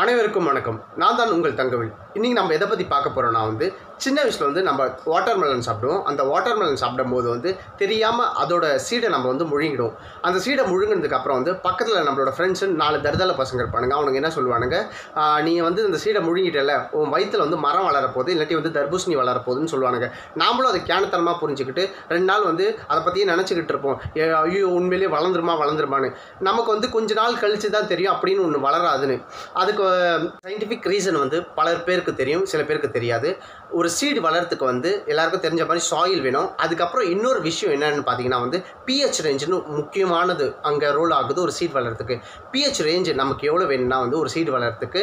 அனைவருக்கும் வணக்கம் நான் தான் உங்கள் தங்கவில் இன்றைக்கி நம்ம எதை பற்றி பார்க்க போகிறோம்னா வந்து சின்ன வயசில் வந்து நம்ம வாட்டர் மெலன் சாப்பிடுவோம் அந்த வாட்டர் மெலன் சாப்பிடும்போது வந்து தெரியாமல் அதோட சீடை நம்ம வந்து முழுங்கிடுவோம் அந்த சீடை முழுங்கினதுக்கு அப்புறம் வந்து பக்கத்தில் நம்மளோட ஃப்ரெண்ட்ஸு நாலு தருதல பசங்க இருப்பானுங்க அவனுங்க என்ன சொல்லுவானுங்க "ஆஹ், நீ வந்து இந்த சீடை முழுங்கிட்டல உன் வயித்துல வந்து மரம் வளரப்போகுது இல்லாட்டி வந்து தர்பூசணி வளரப்போகுதுன்னு சொல்லுவானுங்க நாமளும் அதை கேனத்தனமாக புரிஞ்சுக்கிட்டு ரெண்டு நாள் வந்து அதை பற்றியே நினச்சிக்கிட்டு இருப்போம் ஏ, ஐயோ உண்மையிலேயே வளர்ந்துருமா வளர்ந்துருமான்னு நமக்கு வந்து கொஞ்ச நாள் கழிச்சு தான் தெரியும் அப்படின்னு ஒன்று வளராதுன்னு அதுக்கு சயின்டிஃபிக் ரீசன் வந்து பலர் பேருக்கு தெரியும் சில பேருக்கு தெரியாது ஒரு சீடு வளர்றதுக்கு வந்து எல்லாருக்கும் தெரிஞ்ச மாதிரி சாயில் வேணும் அதுக்கப்புறம் இன்னொரு விஷயம் என்னன்னு பார்த்தீங்கன்னா வந்து பிஹெச் ரேஞ்சுன்னு முக்கியமானது அங்கே ரோல் ஆகுது ஒரு சீட் வளர்றதுக்கு பிஹெச் ரேஞ்சு நமக்கு எவ்வளோ வேணும்னா வந்து ஒரு சீடு வளர்றதுக்கு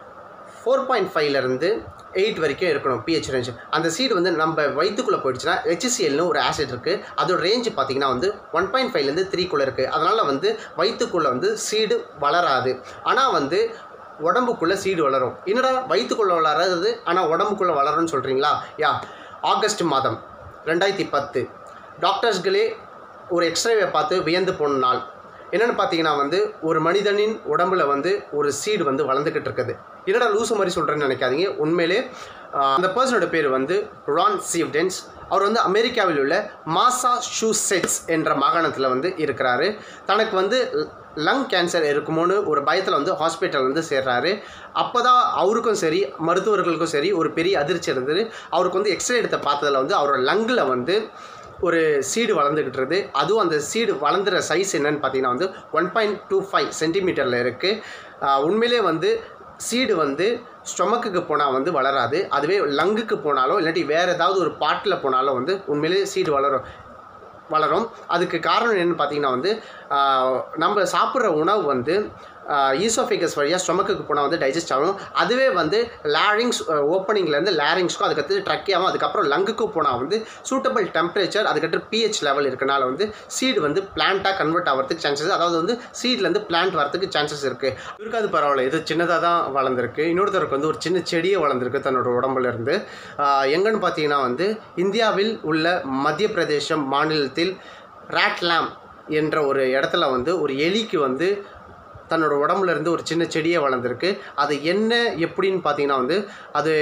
ஃபோர் பாயிண்ட் ஃபைவ்லேருந்து எயிட் வரைக்கும் இருக்கணும் பிஹெச் ரேஞ்ச் அந்த சீடு வந்து நம்ம வயிற்றுக்குள்ளே போயிடுச்சுன்னா ஹெச்சிசிஎல்னு ஒரு ஆசிட் இருக்குது அதோட ரேஞ்சு பார்த்தீங்கன்னா வந்து ஒன் பாயிண்ட் ஃபைவ்லேருந்து த்ரீக்குள்ளே இருக்குது அதனால் வந்து வயிற்றுக்குள்ளே வந்து சீடு வளராது ஆனால் வந்து உடம்புக்குள்ளே சீடு வளரும் என்னடா வயிற்றுக்குள்ளே வளராது ஆனால் உடம்புக்குள்ளே வளரும்னு சொல்கிறீங்களா யா ஆகஸ்ட் மாதம் ரெண்டாயிரத்தி பத்து டாக்டர்ஸ்களே ஒரு எக்ஸ்ரேவை பார்த்து வியந்து போன நாள் என்னென்னு பார்த்தீங்கன்னா வந்து ஒரு மனிதனின் உடம்புல வந்து ஒரு சீடு வந்து வளர்ந்துக்கிட்டு இருக்குது என்னடா லூசு மாதிரி சொல்கிறேன்னு நினைக்காதீங்க உண்மையிலே ஆஹ், அந்த பர்சனோட பேர் வந்து ரான் சீவ்டென்ஸ் அவர் வந்து அமெரிக்காவில் உள்ள மாசா ஷூசெட்ஸ் என்ற மாகாணத்தில் வந்து இருக்கிறாரு தனக்கு வந்து லங் கேன்சர் இருக்குமோன்னு ஒரு பயத்தில் வந்து ஹாஸ்பிட்டல் வந்து சேர்றாரு அப்போ தான் அவருக்கும் சரி மருத்துவர்களுக்கும் சரி ஒரு பெரிய அதிர்ச்சி இருந்தது அவருக்கு வந்து எக்ஸ்ரே எடுத்த பார்த்ததில் வந்து அவரோட லங்கில் வந்து ஒரு சீடு வளர்ந்துக்கிட்டு அதுவும் அந்த சீடு வளர்ந்துற சைஸ் என்னன்னு பார்த்தீங்கன்னா வந்து ஒன் பாயிண்ட் டூ ஃபைவ் சென்டிமீட்டரில் இருக்குது உண்மையிலே வந்து சீடு வந்து ஸ்டொமக்குக்கு போனால் வந்து வளராது அதுவே லங்குக்கு போனாலோ இல்லாட்டி வேறு ஏதாவது ஒரு பாட்டில் போனாலும் வந்து உண்மையிலே சீடு வளரும் வளரும் அதுக்கு காரணம் என்னன்னு பார்த்தீங்கன்னா வந்து ஆஹ், நம்ம சாப்பிட்ற உணவு வந்து ஈசோஃபிகஸ் வழியாக ஸ்டொமக்குக்கு போனால் வந்து டைஜஸ்ட் ஆகும் அதுவே வந்து லேரிங்ஸ் ஓப்பனிங்லேருந்து லேரிங்ஸ்க்கும் அதுக்கடுத்து ட்ரக்கியாகவும் அதுக்கப்புறம் லங்குக்கும் போனால் வந்து சூட்டபிள் டெம்பரேச்சர் அதுக்கடுத்து பிஹெச் லெவல் இருக்கனால வந்து சீடு வந்து பிளான்ட்டாக கன்வெர்ட் ஆகிறதுக்கு சான்சஸ் அதாவது வந்து சீட்லேருந்து பிளான்ட் வரதுக்கு சான்சஸ் இருக்குது இவருக்கு அது பரவாயில்ல இது சின்னதாக தான் வளர்ந்துருக்கு இன்னொருத்தருக்கு வந்து ஒரு சின்ன செடியே வளர்ந்துருக்கு தன்னோட உடம்புல இருந்து ஆஹ், எங்கன்னு பார்த்தீங்கன்னா வந்து இந்தியாவில் உள்ள மத்திய பிரதேசம் மாநிலத்தில் ராட்லாம் என்ற ஒரு இடத்துல வந்து ஒரு எலிக்கு வந்து தன்னோட உடம்புல இருந்து ஒரு சின்ன செடியே வளர்ந்துருக்கு அது என்ன எப்படின்னு பார்த்தீங்கன்னா வந்து அது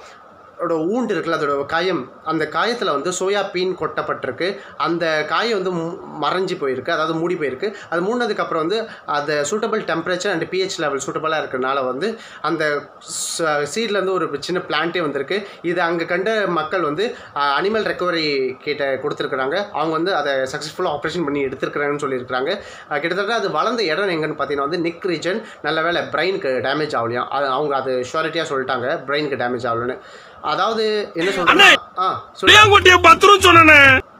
அதோட ஊண்டு இருக்குல்ல அதோட காயம் அந்த காயத்தில் வந்து சோயா பீன் கொட்டப்பட்டிருக்கு அந்த காயம் வந்து மு- மறைஞ்சு போயிருக்கு அதாவது மூடி போயிருக்கு அது மூடினதுக்கப்புறம் வந்து அந்த suitable temperature and pH level சூட்டபுளாக இருக்கறனால வந்து அந்த சீட்லேருந்து ஒரு சின்ன பிளான்ட்டே வந்திருக்கு இது அங்கே கண்ட மக்கள் வந்து அனிமல் ரெக்கவரி கிட்ட கொடுத்துருக்குறாங்க அவங்க வந்து அதை சக்ஸஸ்ஃபுல்லாக ஆப்ரேஷன் பண்ணி எடுத்துருக்குறாங்கன்னு சொல்லியிருக்கிறாங்க அஹ் கிட்டத்தட்ட அது வளர்ந்த இடம் எங்கன்னு பார்த்தீங்கன்னா வந்து நெக் ரீஜன் நல்ல வேலை பிரெயினுக்கு டேமேஜ் ஆகலையாம் அது அவங்க அது ஷுவரிட்டியாக சொல்லிட்டாங்க பிரெயினுக்கு டேமேஜ் ஆகலன்னு அதாவது என்ன சொல்றாங்க ஆ சொல்லு புளியாங்குட்டிய பத்திரம் சொன்னனே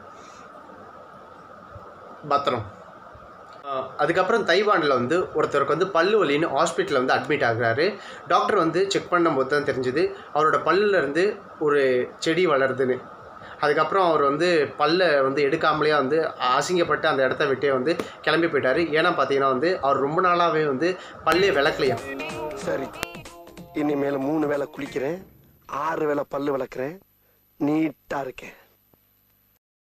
பத்திரம் ஆஹ் அதுக்கப்புறம் தைவானில் வந்து ஒருத்தருக்கு வந்து பல்லு வலின்னு ஹாஸ்பிட்டலில் வந்து அட்மிட் ஆகுறாரு டாக்டர் வந்து செக் பண்ணும்போது தான் தெரிஞ்சுது அவரோட பல்லுல இருந்து ஒரு செடி வளருதுன்னு அதுக்கப்புறம் அவர் வந்து பல்லை வந்து எடுக்காமலே வந்து அசிங்கப்பட்டு அந்த இடத்த விட்டே வந்து கிளம்பி போயிட்டாரு ஏன்னா பார்த்தீங்கன்னா வந்து அவர் ரொம்ப நாளாகவே வந்து பல்லே விளக்கலையா சரி இனிமேல மூணு வேளை குளிக்கிறேன் ஆறு வேளை பல்லு விளக்குறேன் நீட்டா இருக்கேன்